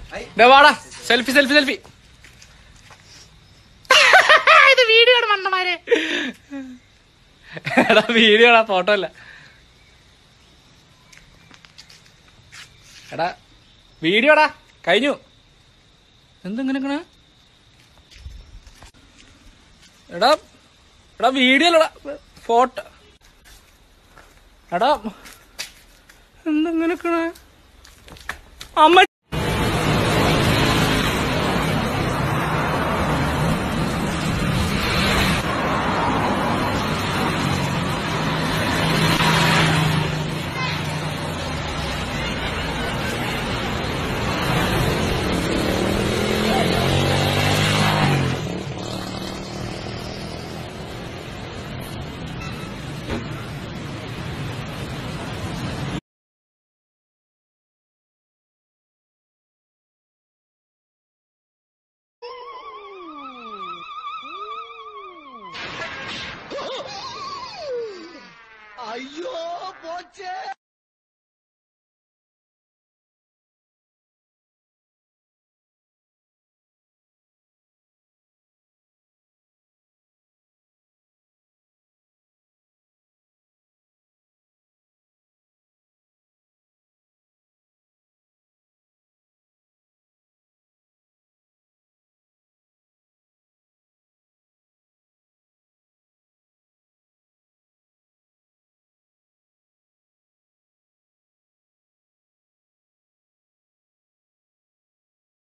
ദേ വാടാ selfie selfie selfie ഇത് video ആണ് മണ്ണമാരെ എടാ വീഡിയോ ആടാ ഫോട്ടോ അല്ല എടാ വീഡിയോടാ കഴിഞ്ഞു എന്തെങ്ങനെ എടാ എടാ വീഡിയോ അല്ലടാ ഫോട്ടോ എടാ എന്തെങ്ങനെ അമ്മ അയ്യോ പോച്ചേ